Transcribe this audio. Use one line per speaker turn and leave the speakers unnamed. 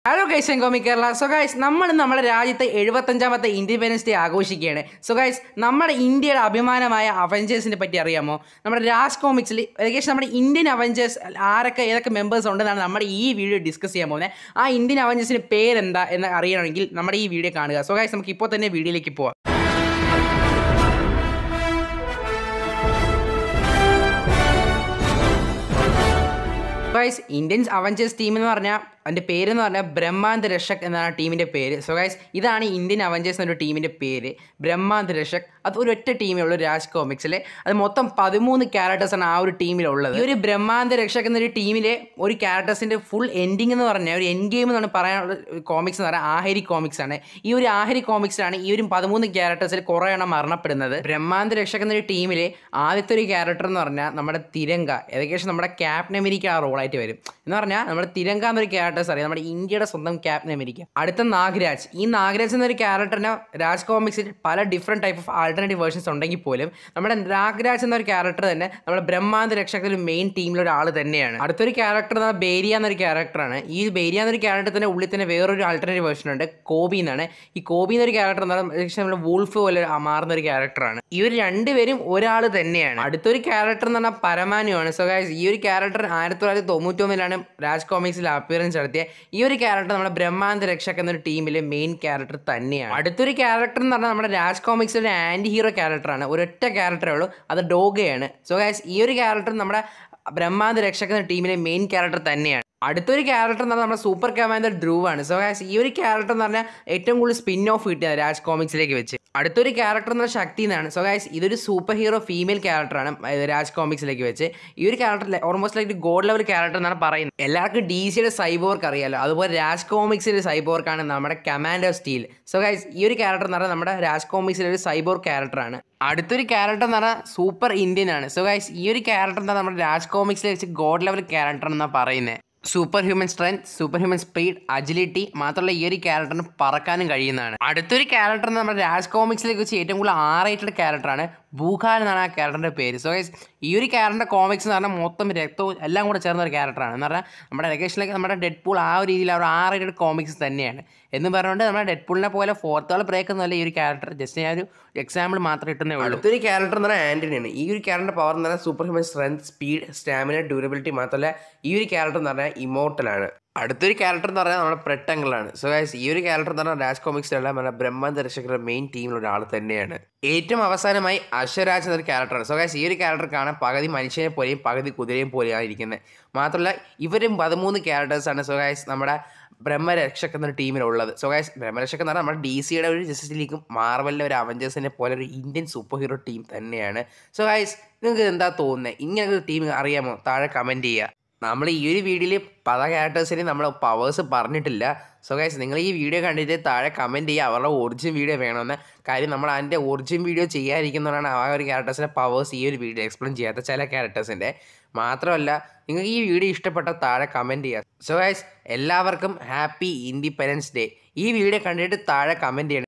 hello guys എങ്കോമി Kerala so guys നമ്മൾ നമ്മുടെ രാജ്യത്തെ എഴുപത്തഞ്ചാമത്തെ ഇൻഡിപെൻഡൻസ് ഡേ ആഘോഷിക്കുകയാണ് സോ ഗൈസ് നമ്മുടെ ഇന്ത്യയുടെ അഭിമാനമായ അവഞ്ചേഴ്സിനെ പറ്റി അറിയാമോ നമ്മുടെ രാജ് കോമിക്സിൽ ഏകദേശം നമ്മുടെ ഇന്ത്യൻ അവഞ്ചേഴ്സ് ആരൊക്കെ ഏതൊക്കെ മെമ്പേഴ്സ് ഉണ്ടെന്നാണ് നമ്മുടെ ഈ വീഡിയോ ഡിസ്കസ് ചെയ്യാൻ പോകുന്നത് ആ ഇന്ത്യൻ അവഞ്ചേഴ്സിൻ്റെ പേരെന്താ എന്ന് അറിയണമെങ്കിൽ നമ്മുടെ ഈ വീഡിയോ കാണുക സോ ഗൈസ് നമുക്ക് ഇപ്പോൾ തന്നെ വീഡിയോയിലേക്ക് പോവാം ഗൈസ് ഇന്ത്യൻ അവഞ്ചേഴ്സ് ടീം എന്ന് പറഞ്ഞാൽ അതിൻ്റെ പേരെന്ന് പറഞ്ഞാൽ ബ്രഹ്മാന്ത് രക്ഷക് എന്നാണ് ടീമിൻ്റെ പേര് സോ ഗൈസ് ഇതാണ് ഇന്ത്യൻ അവഞ്ചേഴ്സ് എന്നൊരു ടീമിൻ്റെ പേര് ബ്രഹ്മാന്ത് രക്ഷക് അത് ഒരു ഒറ്റ ടീമേ ഉള്ളൂ രാജ് കോമിക്സിലെ അത് മൊത്തം പതിമൂന്ന് ക്യാരക്ടേഴ്സാണ് ആ ഒരു ടീമിലുള്ളത് ഈ ഒരു ബ്രഹ്മാന്ത് രക്ഷക് എന്നൊരു ടീമിലെ ഒരു ക്യാരക്ടേഴ്സിൻ്റെ ഫുൾ എൻഡിങ് എന്ന് പറഞ്ഞാൽ ഒരു എൻഡ് ഗെയിം എന്നാണ് പറയാനുള്ള കോമിക്സ് എന്ന് പറഞ്ഞാൽ ആഹരി കോമിക്സ് ആണ് ഈ ഒരു ആഹരി കോമിക്സിലാണ് ഈ ഒരു പതിമൂന്ന് ക്യാരക്ടേഴ്സിൽ കുറേ എണ്ണം മരണപ്പെടുന്നത് ബ്രഹ്മാന്ത് രക്ഷക് എന്നൊരു ടീമിലെ ആദ്യത്തെ ഒരു ക്യാരക്ടർ എന്ന് പറഞ്ഞാൽ നമ്മുടെ തിരങ്ക ഏകദേശം നമ്മുടെ ക്യാപ്റ്റൻ അമേരിക്ക ആ റോളായിട്ട് വരും എന്ന് പറഞ്ഞാൽ നമ്മുടെ തിരങ്ക എന്നൊരു ക്യാരക്ടേഴ്സ് അറിയാം നമ്മുടെ ഇന്ത്യയുടെ സ്വന്തം ക്യാപ്റ്റൻ അമേരിക്ക അടുത്ത നാഗരാജ് ഈ നാഗരാജ് എന്നൊരു ക്യാരക്ടറിന് രാജ് കോമിക്സിൽ പല different type of alternative versions ഉണ്ടെങ്കിൽ പോലും നമ്മുടെ നാഗരാജ് എന്നൊരു ക്യാരക്ടർ തന്നെ നമ്മുടെ ബ്രഹ്മാന്ത രക്ഷകത്തിൽ മെയിൻ ടീമിലെ ഒരാൾ തന്നെയാണ് അടുത്തൊരു ക്യാരക്ടർ എന്ന് ബേരിയ എന്നൊരു ക്യാരക്ടറാണ് ഈ ബേരിയ എന്നൊരു ക്യാരക്ടറിൻ്റെ ഉള്ളിൽ തന്നെ വേറൊരു ആൾട്ടർനേറ്റീവ് വേർഷൻ ഉണ്ട് കോബി എന്നാണ് ഈ കോബി എന്നൊരു ക്യാരക്ടർ എന്ന് പറഞ്ഞാൽ ഏകദേശം നമ്മൾ വൂൾഫ് പോലെ മാറുന്ന ഒരു ക്യാരക്ടറാണ് ഈ ഒരു രണ്ടുപേരും ഒരാൾ തന്നെയാണ് അടുത്തൊരു ക്യാരക്ടർ എന്ന് പറഞ്ഞാൽ പരമാനുവാണ് സോ ഗൈസ് ഈ ഒരു ക്യാരക്ടർ ആയിരത്തി തൊള്ളായിരത്തി തൊണ്ണൂറ്റൊന്നിലാണ് രാജ് കോമിക്സിൽ അപ്പിയറൻസ് നടത്തിയ ഈ ഒരു ക്യാരക്ടർ നമ്മുടെ ബ്രഹ്മാന്ത രക്ഷക് എന്നൊരു ടീമിലെ മെയിൻ ക്യാരക്ടർ തന്നെയാണ് അടുത്തൊരു ക്യാരക്ടർ എന്ന് പറഞ്ഞാൽ നമ്മുടെ രാജ് കോമിക്സിലെ ആൻറ്റി ഹീറോ ക്യാരക്ടറാണ് ഒരൊറ്റ ക്യാരക്ടറേ ഉള്ളൂ അത് ഡോഗയാണ് സോ ഗൈസ് ഈ ഒരു ക്യാരക്ടർ നമ്മുടെ ബ്രഹ്മാന്ത രക്ഷക് എന്ന ടീമിലെ മെയിൻ ക്യാരക്ടർ തന്നെയാണ് അടുത്തൊരു ക്യാരക്ടർ എന്ന് പറഞ്ഞാൽ നമ്മുടെ സൂപ്പർ കമാൻഡർ ധ്രുവാണ് സോ ഗൈസ് ഈ ഒരു ക്യാരക്ടർ എന്ന് പറഞ്ഞാൽ ഏറ്റവും കൂടുതൽ സ്പിൻ ഓഫ് കിട്ടിയത് രാജ് കോമിക്സിലേക്ക് വെച്ച് അടുത്തൊരു ക്യാരക്ടർ എന്ന് പറഞ്ഞാൽ ശക്തി എന്നാണ് സോ ഗൈസ് ഇതൊരു സൂപ്പർ ഹീറോ ഫീമെയിൽ ക്യാരക്ടറാണ് രാജ് കോമിക്സിലേക്ക് വെച്ച് ഈ ഒരു character almost like god level character എന്നാണ് പറയുന്നത് എല്ലാവർക്കും ഡി സിയുടെ സൈബോർക്ക് അറിയാലോ അതുപോലെ രാജ് കോമിക്സിലെ സൈബോർക്കാണ് നമ്മുടെ കമാൻഡർ സ്റ്റീൽ സോ ഗൈസ് ഈ ഒരു ക്യാരക്ടർ എന്ന് പറഞ്ഞാൽ നമ്മുടെ രാജ് കോമിക്സിലെ ഒരു സൈബോർ ക്യാരക്ടറാണ് അടുത്തൊരു ക്യാരക്ടർ എന്ന് പറഞ്ഞാൽ സൂപ്പർ ഇന്ത്യൻ ആണ് സോ ഗൈസ് ഈ ഒരു ക്യാരക്ടർ എന്ന് പറഞ്ഞാൽ നമ്മുടെ രാജ് കോമിക്സിൽ വെച്ച് ഗോഡ് ലെവൽ ക്യാരക്ടർ എന്നാണ് പറയുന്നത് superhuman strength superhuman speed agility മാത്രമല്ല ഈ ഒരു ക്യാരക്ടറിന് പറക്കാനും കഴിയുന്നതാണ് അടുത്തൊരു ക്യാരക്ടർ നമ്മുടെ രാജ് കോമിക്സിലേക്ക് വെച്ച് ഏറ്റവും കൂടുതൽ ആർ റേറ്റഡ് ക്യാരക്ടറാണ് ഭൂഖാൻ എന്നാണ് ആ ക്യാരക്ടറിൻ്റെ പേര് സോ ഗൈസ് ഈ ഒരു ക്യാരക്ടറിൻ്റെ കോമിക്സ് എന്ന് പറഞ്ഞാൽ മൊത്തം രക്തവും എല്ലാം കൂടെ ചേർന്ന ഒരു ക്യാരക്ടറാണ് എന്ന് പറഞ്ഞാൽ നമ്മുടെ ലൊക്കേഷനിലേക്ക് നമ്മുടെ ഡെഡ് പൂൾ ആ ഒരു രീതിയിൽ ഒരു ആർ റേറ്റഡ് കോമിക്സ് തന്നെയാണ് എന്ന് പറഞ്ഞുകൊണ്ട് നമ്മുടെ ഡെഡ് പൂളിനെ പോലെ ഫോർത്ത് ആൾ ബ്രേക്ക് എന്നല്ല ഈ ഒരു ക്യാരക്ടർ ജസ്റ്റ് ഞാൻ ഒരു എക്സാമ്പിൾ മാത്രം ഇട്ടുന്നേ ഉള്ളൂ
അടുത്തൊരു ക്യാരക്ടർ എന്ന് പറഞ്ഞാൽ ആൻ്റണിയാണ് ഈ ഒരു ക്യാരക്ടർ പവർ എന്ന് പറഞ്ഞാൽ superhuman strength speed stamina durability മാത്രമല്ല ഈ ഒരു ക്യാരക്ടർ എന്ന് പറഞ്ഞാൽ ഇമോർട്ടലാണ് അടുത്തൊരു ക്യാരക്ടർ എന്ന് പറഞ്ഞാൽ നമ്മുടെ പ്രെട്ടങ്കിളാണ് സോ ഗൈസ് ഈ ഒരു ക്യാരക്ടർ എന്ന് പറഞ്ഞാൽ രാജ് കോമിക്സിലുള്ള നമ്മുടെ ബ്രഹ്മാന്ത രക്ഷകരുടെ മെയിൻ ടീമിലുള്ള ഒരാൾ തന്നെയാണ് ഏറ്റവും അവസാനമായി അശ്വരാജ് എന്നൊരു ക്യാരക്ടറാണ് സോ ഗൈസ് ഈ ഒരു ക്യാരക്ടർ കാണാൻ പകുതി മനുഷ്യനെ പോലെയും പകുതി കുതിരയും പോലെയാണ് ഇരിക്കുന്നത് മാത്രമല്ല ഇവരും പതിമൂന്ന് ക്യാരക്ടേഴ്സാണ് സോ ഗൈസ് നമ്മുടെ ബ്രഹ്മരക്ഷക് എന്നൊരു ടീമിലുള്ളത് സോ ഗൈസ് ബ്രഹ്മരക്ഷക് എന്ന് പറഞ്ഞാൽ നമ്മുടെ ഡി സിയുടെ ഒരു ജസ്റ്റിസ് ലീഗും മാർവലിലെ ഒരു അവഞ്ചേഴ്സിനെ പോലെ ഒരു ഇന്ത്യൻ സൂപ്പർ ഹീറോ ടീം തന്നെയാണ് സോ ഗൈസ് നിങ്ങൾക്ക് എന്താ തോന്നുന്നത് ഇങ്ങനെ ഒരു ടീം അറിയാമോ താഴെ കമൻറ്റ് ചെയ്യുക നമ്മൾ ഈ ഒരു വീഡിയോയിൽ പല ക്യാരക്ടേഴ്സിന് നമ്മൾ പവേഴ്സ് പറഞ്ഞിട്ടില്ല സോ ഗൈസ് നിങ്ങൾ ഈ വീഡിയോ കണ്ടിട്ട് താഴെ കമൻറ്റ് ചെയ്യുക അവരുടെ ഒറിജിൻ വീഡിയോ വേണമെന്ന് കാര്യം നമ്മൾ അതിൻ്റെ ഒറിജിൻ വീഡിയോ ചെയ്യാതിരിക്കുന്നതാണ് ആ ഒരു ക്യാരക്ടേഴ്സിൻ്റെ പവേഴ്സ് ഈ ഒരു വീഡിയോ എക്സ്പ്ലെയിൻ ചെയ്യാത്ത ചില ക്യാരക്ടേഴ്സിൻ്റെ മാത്രമല്ല നിങ്ങൾക്ക് ഈ വീഡിയോ ഇഷ്ടപ്പെട്ട താഴെ കമൻറ്റ് ചെയ്യുക സോ ഗൈസ് എല്ലാവർക്കും ഹാപ്പി ഇൻഡിപെൻഡൻസ് ഡേ ഈ വീഡിയോ കണ്ടിട്ട് താഴെ കമൻറ്റ് ചെയ്യണം